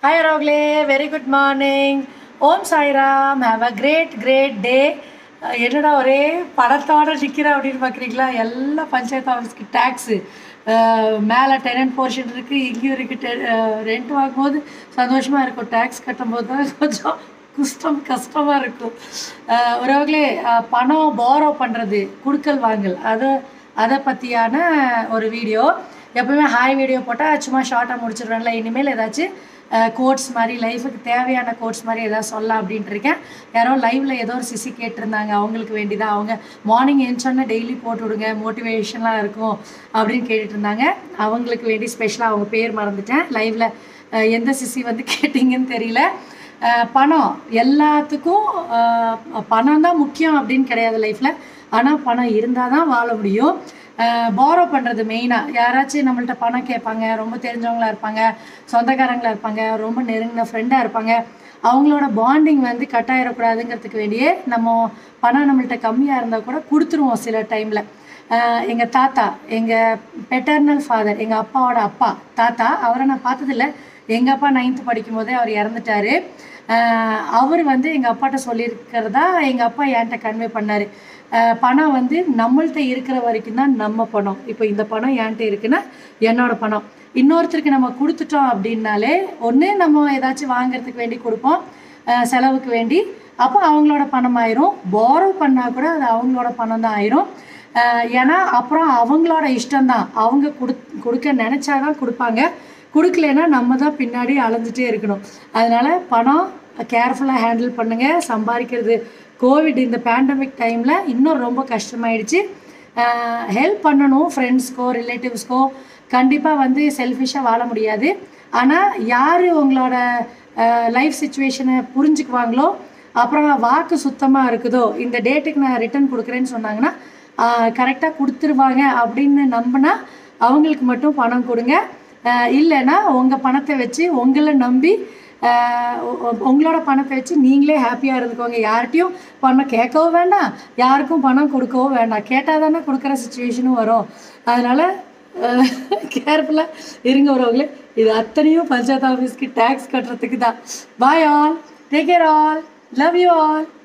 hi ரோக்லே very good morning Om Sairam have a great great day என்னடா ஒரே படத்தோட நிற்கிறேன் அப்படின்னு பார்க்குறீங்களா எல்லா பஞ்சாயத்து ஆஃபீஸ்க்கு டேக்ஸு மேலே டெனன்ட் போர்ஷன் இருக்குது இங்கேயும் இருக்குது ரெண்ட் வாங்கும்போது சந்தோஷமாக இருக்கும் டேக்ஸ் கட்டும்போது தான் கொஞ்சம் கஷ்டம் கஷ்டமாக இருக்கும் அஹ் உறவுகளே அஹ் பணம் பாரோ பண்ணுறது குடுக்கல் வாங்கல் அதை அதை பற்றியான ஒரு வீடியோ எப்பவுமே ஹாய் வீடியோ போட்டால் சும்மா ஷார்ட்டாக முடிச்சிடுவேன்ல இனிமேல் ஏதாச்சும் கோட்ஸ் மாதிரி லைஃபுக்கு தேவையான கோட்ஸ் மாதிரி ஏதாவது சொல்லலாம் அப்படின்ட்டு இருக்கேன் யாரோ லைவில் ஏதோ ஒரு சிசி கேட்டிருந்தாங்க அவங்களுக்கு வேண்டிதான் அவங்க மார்னிங் எழுந்தோன்னே டெய்லி போட்டு விடுங்க மோட்டிவேஷனாக இருக்கும் அப்படின்னு கேட்டுட்டு இருந்தாங்க அவங்களுக்கு வேண்டி ஸ்பெஷலாக அவங்க பேர் மறந்துட்டேன் லைவில் எந்த சிசி வந்து கேட்டிங்கன்னு தெரியல அஹ் பணம் எல்லாத்துக்கும் அஹ் பணம் தான் முக்கியம் அப்படின்னு கிடையாது லைஃப்பில் ஆனால் பணம் இருந்தால் தான் வாழ முடியும் பாரோ பண்ணுறது மெயினாக யாராச்சும் நம்மள்ட்ட பணம் கேட்பாங்க ரொம்ப தெரிஞ்சவங்களா இருப்பாங்க சொந்தக்காரங்களா இருப்பாங்க ரொம்ப நெருங்கின ஃப்ரெண்டாக இருப்பாங்க அவங்களோட பாண்டிங் வந்து கட் ஆயிடக்கூடாதுங்கிறதுக்கு வேண்டியே நம்ம பணம் நம்மள்ட்ட கம்மியாக இருந்தால் கூட கொடுத்துருவோம் சில டைமில் எங்கள் தாத்தா எங்கள் பெட்டர்னல் ஃபாதர் எங்கள் அப்பாவோட அப்பா தாத்தா அவரை நான் பார்த்ததில்ல எங்கள் அப்பா நைன்த்து படிக்கும் போதே அவர் இறந்துட்டாரு ஆஹ் அவர் வந்து எங்கள் அப்பாட்ட சொல்லியிருக்கிறதா எங்கள் அப்பா என்கிட்ட கன்வே பண்ணார் பணம் வந்து நம்மள்ட்ட இருக்கிற வரைக்கும் தான் நம்ம பணம் இப்போ இந்த பணம் என்கிட்ட இருக்குன்னா என்னோட பணம் இன்னொருத்தருக்கு நம்ம கொடுத்துட்டோம் அப்படின்னாலே ஒன்று நம்ம ஏதாச்சும் வாங்குறதுக்கு வேண்டி கொடுப்போம் ஆஹ் செலவுக்கு வேண்டி அப்போ அவங்களோட பணம் ஆயிரும் பாரோ பண்ணால் கூட அது அவங்களோட பணம் தான் ஆயிரும் ஆஹ் ஏன்னா அப்புறம் அவங்களோட இஷ்டம்தான் அவங்க கொடு கொடுக்க நினச்சாதான் கொடுப்பாங்க கொடுக்கலன்னா நம்ம தான் பின்னாடி அலைஞ்சிட்டே இருக்கணும் அதனால பணம் கேர்ஃபுல்லாக ஹேண்டில் பண்ணுங்கள் சம்பாதிக்கிறது கோவிட் இந்த பேண்டமிக் டைமில் இன்னும் ரொம்ப கஷ்டமாயிடுச்சு ஹெல்ப் பண்ணணும் ஃப்ரெண்ட்ஸ்க்கோ ரிலேட்டிவ்ஸ்க்கோ கண்டிப்பாக வந்து செல்ஃபிஷாக வாழ முடியாது ஆனால் யார் உங்களோட லைஃப் சுச்சுவேஷனை புரிஞ்சுக்குவாங்களோ அப்புறம் வாக்கு சுத்தமாக இருக்குதோ இந்த டேட்டுக்கு நான் ரிட்டர்ன் கொடுக்குறேன்னு சொன்னாங்கன்னா கரெக்டாக கொடுத்துருவாங்க அப்படின்னு நம்பினா அவங்களுக்கு மட்டும் பணம் கொடுங்க ஆஹ் இல்லைன்னா உங்கள் பணத்தை வச்சு உங்களை நம்பி ஆஹ் உ- உ- உங்களோட பணத்தை வச்சு நீங்களே ஹாப்பியாக இருந்துக்கோங்க யார்கிட்டையும் பணம் கேட்கவும் வேண்டாம் யாருக்கும் பணம் கொடுக்கவும் வேண்டாம் கேட்டால் தானே கொடுக்குற சுச்சுவேஷனும் வரும் அதனால் கேர்ஃபுல்லாக இருங்க வரவங்களே இது அத்தனையும் பஞ்சாயத்து ஆஃபீஸ்க்கு டேக்ஸ் கட்டுறதுக்கு தான் bye all take care all love you all